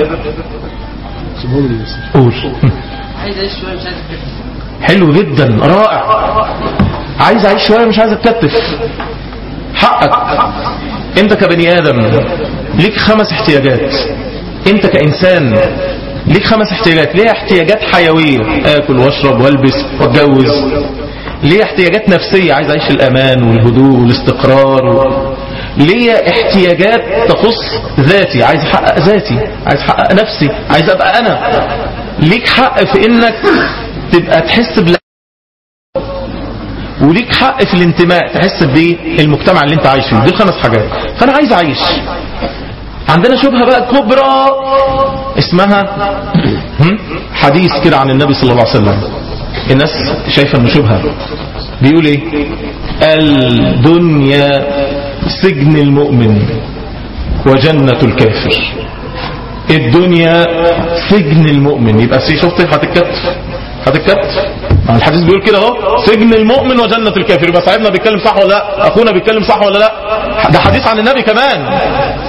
قول عايز اعيش شويه مش عايز أكتب. حلو جدا رائع عايز اعيش شويه مش عايز اتكتف حقك انت كبني ادم ليك خمس احتياجات انت كانسان ليك خمس احتياجات ليها احتياجات حيويه اكل واشرب والبس واتجوز ليها احتياجات نفسيه عايز اعيش الامان والهدوء والاستقرار و... ليا احتياجات تخص ذاتي عايز احقق ذاتي عايز احقق نفسي عايز ابقى انا ليك حق في انك تبقى تحس بلا وليك حق في الانتماء تحس بالمجتمع اللي انت عايش فيه دي الخمس حاجات فانا عايز اعيش عندنا شبهة بقى كبرى اسمها هم؟ حديث كده عن النبي صلى الله عليه وسلم الناس شايفة انه شبهة بيقول ايه الدنيا سجن المؤمن وجنة الكافر الدنيا سجن المؤمن يبقى سي شفت هتتكتف هتتكتف الحديث بيقول كده اهو سجن المؤمن وجنة الكافر يبقى صاحبنا بيتكلم صح ولا لا اخونا بيتكلم صح ولا لا ده حديث عن النبي كمان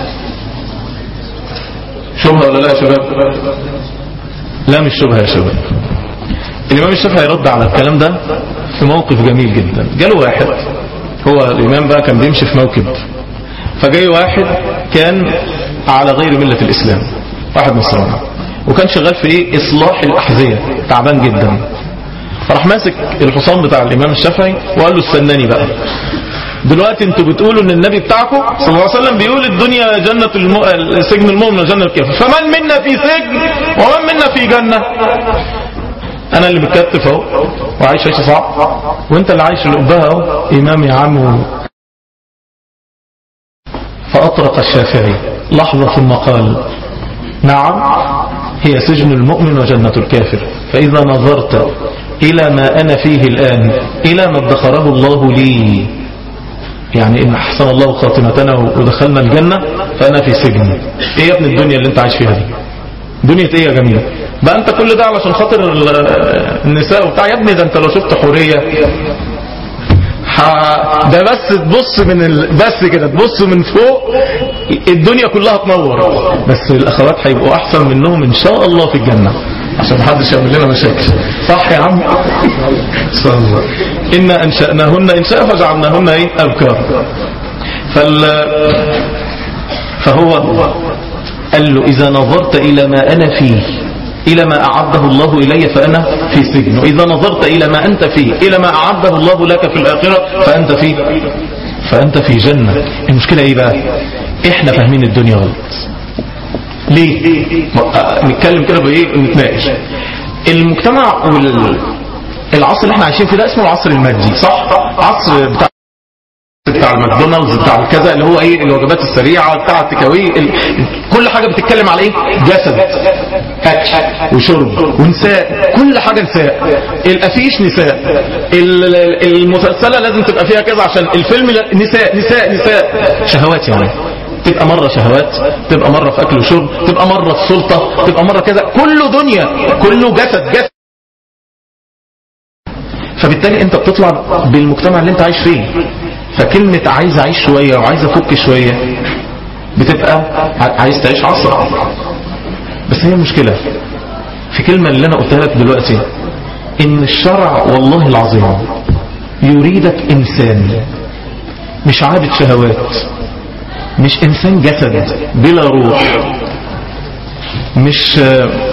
شبهة ولا لا يا شباب لا مش شبهة يا شباب الامام الشافعي يرد على الكلام ده في موقف جميل جدا جاله واحد هو الامام بقى كان بيمشي في موكب فجاي واحد كان على غير ملة الاسلام واحد نصراني وكان شغال في ايه اصلاح الاحذية تعبان جدا فراح ماسك الحصان بتاع الامام الشافعي وقال له استناني بقى دلوقتي انتوا بتقولوا ان النبي بتاعكم صلى الله عليه وسلم بيقول الدنيا جنة الم... سجن المؤمن وجنة الكافر فمن منا في سجن ومن منا في جنة انا اللي متكتف اهو وعايش عيشه صعب وانت اللي عايش القبها اهو امام يا عم فاطرق الشافعي لحظة ثم قال نعم هي سجن المؤمن وجنة الكافر فإذا نظرت إلى ما أنا فيه الآن إلى ما ادخره الله لي يعني إن أحسن الله خاتمتنا ودخلنا الجنة فأنا في سجن إيه يا ابن الدنيا اللي أنت عايش فيها دي دنيا إيه يا جميل بقى أنت كل ده علشان خاطر النساء وبتاع يا ابني ده أنت لو شفت حورية ده بس تبص من ال... بس كده تبص من فوق الدنيا كلها تنور بس الاخوات هيبقوا احسن منهم ان شاء الله في الجنة عشان محدش يعمل لنا مشاكل صح يا عم ان شاء الله إنا انشأناهن انشاء فجعلناهن ايه ابكار فال فهو قال له اذا نظرت الى ما انا فيه إلى ما أعده الله إلي فأنا في سجن وإذا نظرت إلى ما أنت فيه إلى ما أعده الله لك في الآخرة فأنت في فأنت في جنة المشكلة إيه بقى إحنا فاهمين الدنيا غلط ليه نتكلم كده بإيه نتناقش المجتمع والعصر اللي احنا عايشين فيه ده اسمه العصر المادي صح عصر بتاع بتاع الماكدونالدز بتاع الكذا اللي هو ايه الوجبات السريعه بتاع التكاوي ال... كل حاجه بتتكلم على ايه جسد اكل وشرب ونساء كل حاجه نساء الافيش نساء ال- المسلسله لازم تبقى فيها كذا عشان الفيلم لا- نساء نساء نساء شهوات يعني تبقى مرة شهوات تبقى مرة في أكل وشرب تبقى مرة في سلطة تبقى مرة كذا كله دنيا كله جسد جسد فبالتالي انت بتطلع بالمجتمع اللي انت عايش فيه فكلمة عايز اعيش شوية وعايز افك شوية بتبقى ع- عايز تعيش عصر بس هي المشكلة في كلمة اللي انا قلتها لك دلوقتي ان الشرع والله العظيم يريدك انسان مش عابد شهوات مش انسان جسد بلا روح مش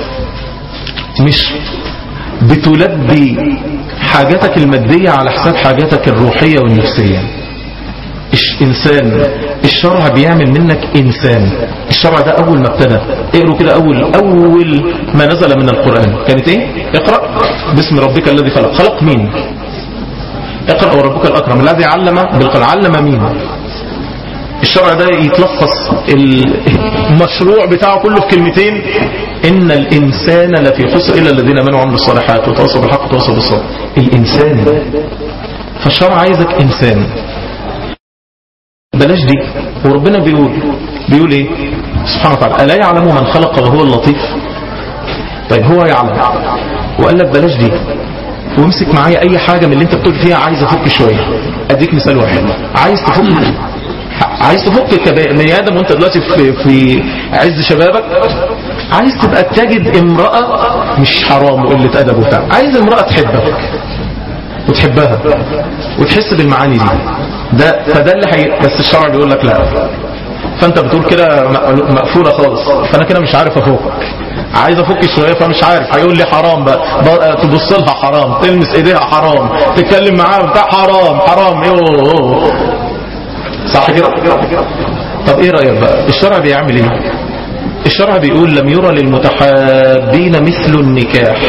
مش بتلبي حاجاتك المادية على حساب حاجاتك الروحية والنفسية إش إنسان الشرع بيعمل منك إنسان الشرع ده أول ما ابتدى اقروا كده أول أول ما نزل من القرآن كانت إيه اقرأ باسم ربك الذي خلق خلق مين اقرأ وربك الأكرم الذي علم بالقلم علم مين الشرع ده يتلخص المشروع بتاعه كله في كلمتين إن الإنسان لفي خسر إلا الذين منعوا عملوا الصالحات وتواصوا بالحق وتواصوا بالصبر الإنسان فالشرع عايزك إنسان بلاش دي وربنا بيقول بيقول ايه سبحانه وتعالى ألا يعلم من خلق وهو اللطيف طيب هو يعلم وقال لك بلاش دي وامسك معايا اي حاجة من اللي انت بتقول فيها عايز افك شوية اديك مثال واحد عايز تفك عايز تفك كبني ادم وانت دلوقتي في, في عز شبابك عايز تبقى تجد امرأة مش حرام وقلة ادب وبتاع عايز امرأة تحبك وتحبها وتحس بالمعاني دي ده فده اللي حي... بس الشرع بيقول لك لا فانت بتقول كده م- مقفوله خالص فانا كده مش عارف افك عايز افك شويه فمش عارف هيقول لي حرام بقى, بقى تبص لها حرام تلمس ايديها حرام تتكلم معاها بتاع حرام حرام يوه صح كده طب ايه رايك بقى الشرع بيعمل ايه الشرع بيقول لم يرى للمتحابين مثل النكاح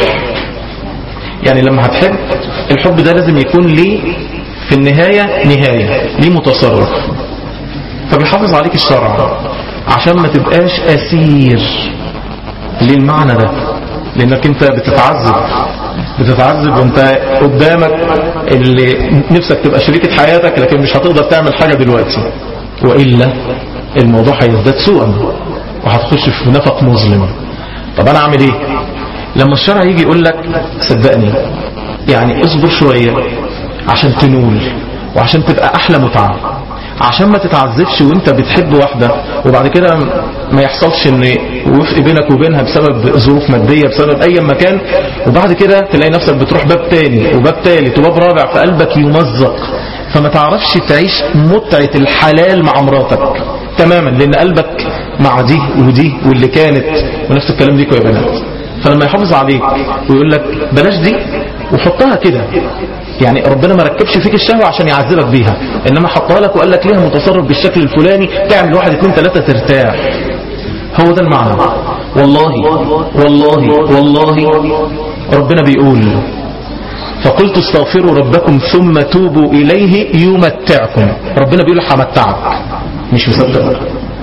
يعني لما هتحب الحب ده لازم يكون ليه في النهاية نهاية ليه متصرف فبيحافظ عليك الشرع عشان ما تبقاش أسير للمعنى ده لأنك أنت بتتعذب بتتعذب وانت قدامك اللي نفسك تبقى شريكة حياتك لكن مش هتقدر تعمل حاجة دلوقتي وإلا الموضوع هيزداد سوءا وهتخش في نفق مظلم طب أنا أعمل إيه لما الشرع يجي يقول لك صدقني يعني اصبر شوية عشان تنول وعشان تبقى احلى متعة عشان ما تتعذبش وانت بتحب واحدة وبعد كده ما يحصلش ان وفق بينك وبينها بسبب ظروف مادية بسبب اي مكان وبعد كده تلاقي نفسك بتروح باب تاني وباب تالت وباب رابع فقلبك يمزق فما تعرفش تعيش متعة الحلال مع مراتك تماما لان قلبك مع دي ودي واللي كانت ونفس الكلام ليكوا يا بنات فلما يحافظ عليك ويقول لك بلاش دي وحطها كده يعني ربنا ما ركبش فيك الشهوة عشان يعذبك بيها انما حطها لك وقال لك ليها متصرف بالشكل الفلاني تعمل واحد اتنين تلاتة ترتاح هو ده المعنى والله والله والله ربنا بيقول فقلت استغفروا ربكم ثم توبوا إليه يمتعكم ربنا بيقول همتعك مش مصدق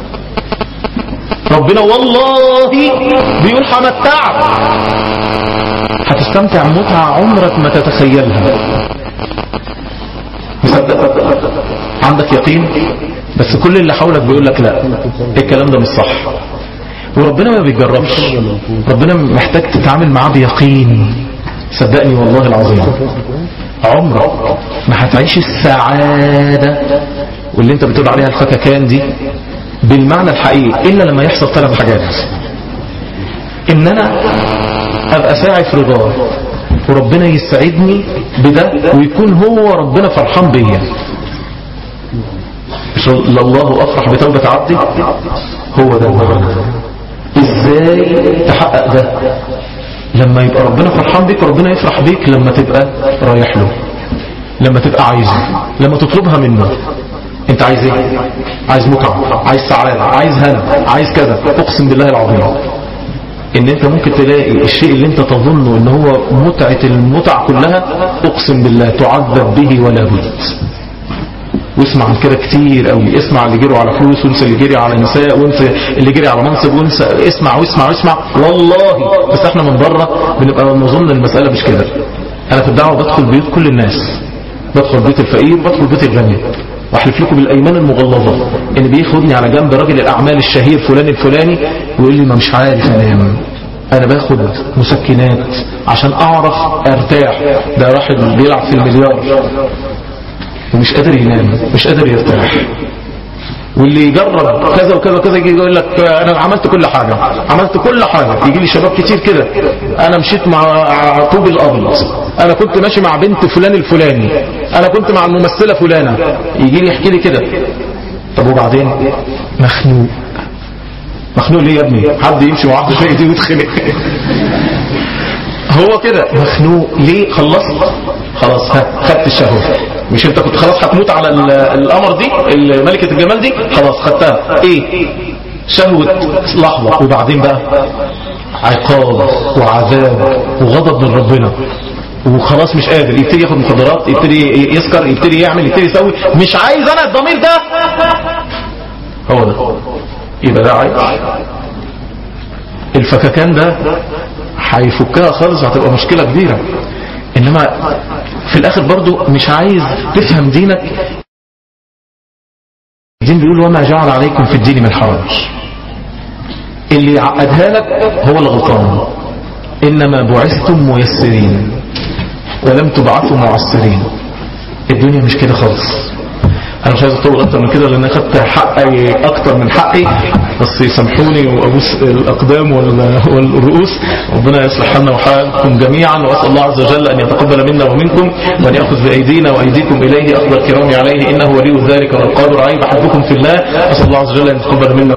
ربنا والله بيقول همتعك هتستمتع متعة عمرك ما تتخيلها مصدق عندك يقين بس كل اللي حولك بيقول لك لا الكلام ده مش صح وربنا ما بيجربش ربنا محتاج تتعامل معاه بيقين صدقني والله العظيم عمرك ما هتعيش السعادة واللي انت بتقول عليها الفككان دي بالمعنى الحقيقي إلا لما يحصل ثلاث حاجات إن أنا أبقى ساعي في رضاه وربنا يسعدني بده ويكون هو ربنا فرحان بيا مش الله أفرح بتوبة عبدي هو ده المعنى ازاي تحقق ده لما يبقى ربنا فرحان بيك وربنا يفرح بيك لما تبقى رايح له لما تبقى عايزه لما تطلبها منه انت عايز ايه عايز متعة عايز سعادة عايز هنا عايز كذا اقسم بالله العظيم ان انت ممكن تلاقي الشيء اللي انت تظنه ان هو متعة المتع كلها اقسم بالله تعذب به ولا بد واسمع عن كده كتير قوي اسمع اللي جروا على فلوس وانسى اللي جري على نساء وانسى اللي جري على منصب وانسى اسمع واسمع واسمع والله بس احنا من بره بنبقى نظن المسألة مش كده انا في الدعوة بدخل بيوت كل الناس بدخل بيت الفقير بدخل بيت الغني واحلف لكم بالايمان المغلظه ان بياخدني على جنب راجل الاعمال الشهير فلان الفلاني ويقول لي ما مش عارف انام انا باخد مسكنات عشان اعرف ارتاح ده واحد بيلعب في المليار ومش قادر ينام مش قادر يرتاح واللي يجرب كذا وكذا وكذا يجي يقول لك انا عملت كل حاجه عملت كل حاجه يجي لي شباب كتير كده انا مشيت مع طوب الابيض انا كنت ماشي مع بنت فلان الفلاني انا كنت مع الممثله فلانه يجي لي يحكي لي كده طب وبعدين مخنوق مخنوق ليه يا ابني حد يمشي مع واحده زي دي ويتخنق هو كده مخنوق ليه خلصت خلاص ها خدت الشهوة مش انت كنت خلاص هتموت على ال- القمر دي ال- ملكة الجمال دي خلاص خدتها ايه شهوة لحظة وبعدين بقى عقاب وعذاب وغضب من ربنا وخلاص مش قادر يبتدي ياخد مخدرات يبتدي يسكر يبتدي يعمل يبتدي يسوي مش عايز انا الضمير ده هو ده يبقى ده عيب الفككان ده هيفكها خالص وهتبقى مشكلة كبيرة انما في الاخر برضو مش عايز تفهم دينك الدين بيقول وما جعل عليكم في الدين من حرج اللي يعقدها لك هو اللي غلطان انما بعثتم ميسرين ولم تبعثوا معسرين الدنيا مش كده خالص انا مش عايز اطول اكتر من كده لان اخدت حقي اكتر من حقي بس يسامحوني وابوس الاقدام وال- والرؤوس ربنا يصلح حالنا وحالكم جميعا واسال الله عز وجل ان يتقبل منا ومنكم وان ياخذ بايدينا وايديكم اليه اخذ الكرام عليه انه ولي ذلك والقادر عليه بحبكم في الله اسال الله عز وجل ان يتقبل منا